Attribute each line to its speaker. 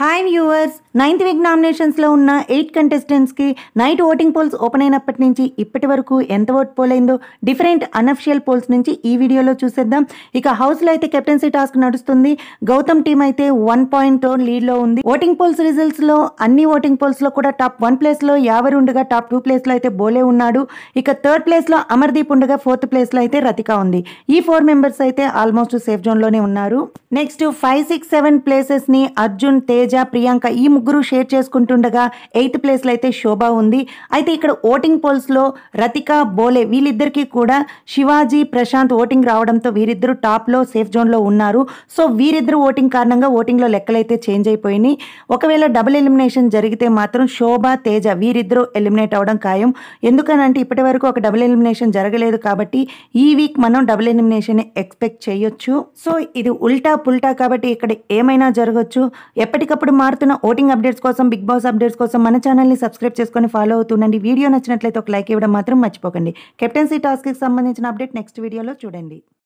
Speaker 1: hi viewers ninth week నామినేషన్స్లో ఉన్న eight కంటెస్టెంట్స్కి నైట్ ఓటింగ్ పోల్స్ ఓపెన్ అయినప్పటి నుంచి ఇప్పటి వరకు ఎంత ఓట్ పోల్ అయిందో డిఫరెంట్ అనఫిషియల్ పోల్స్ నుంచి ఈ వీడియోలో చూసేద్దాం ఇక హౌస్లో అయితే కెప్టెన్సీ టాస్క్ నడుస్తుంది గౌతమ్ టీం అయితే వన్ పాయింట్ లీడ్లో ఉంది ఓటింగ్ పోల్స్ రిజల్ట్స్లో అన్ని ఓటింగ్ పోల్స్లో కూడా టాప్ వన్ ప్లేస్లో యావర్ ఉండగా టాప్ టూ ప్లేస్లో అయితే బోలే ఉన్నాడు ఇక థర్డ్ ప్లేస్లో అమర్దీప్ ఉండగా ఫోర్త్ ప్లేస్లో అయితే రతిక ఉంది ఈ ఫోర్ మెంబర్స్ అయితే ఆల్మోస్ట్ సేఫ్ జోన్లోనే ఉన్నారు నెక్స్ట్ ఫైవ్ సిక్స్ సెవెన్ ప్లేసెస్ని అర్జున్ తేజ ప్రియాంక ఈ ముగ్గురు షేర్ చేసుకుంటుండగా ఎయిత్ ప్లేస్లో అయితే శోభ ఉంది అయితే ఇక్కడ ఓటింగ్ పోల్స్లో రతిక బోలే వీళ్ళిద్దరికీ కూడా శివాజీ ప్రశాంత్ ఓటింగ్ రావడంతో వీరిద్దరు టాప్లో సేఫ్ జోన్లో ఉన్నారు సో వీరిద్దరు ఓటింగ్ కారణంగా ఓటింగ్లో లెక్కలైతే చేంజ్ అయిపోయినాయి ఒకవేళ డబుల్ ఎలిమినేషన్ జరిగితే మాత్రం శోభ తేజ వీరిద్దరూ ఎలిమినేట్ అవడం ఖాయం ఎందుకనంటే ఇప్పటి వరకు ఒక డబుల్ ఎలిమినేషన్ జరగలేదు కాబట్టి ఈ వీక్ మనం డబుల్ ఎలిమినేషన్ ఎక్స్పెక్ట్ చేయొచ్చు సో ఇది ఉల్టా పుల్టా కాబట్టి ఇక్కడ ఏమైనా జరగచ్చు ఎప్పటికప్పుడు మారుతున్న ఓటింగ్ అప్డేట్స్ కోసం బిగ్ బాస్ అప్డేట్స్ కోసం మన ఛానల్ని సబ్స్క్రైబ్ చేసుకొని ఫాలో అవుతుండండి వీడియో నచ్చినట్లయితే ఒక లైక్ ఇవ్వడం మాత్రం మర్చిపోకండి కెప్టెన్సీ టాస్క్కి సంబంధించిన అప్డేట్ నెక్స్ట్ వీడియోలో చూడండి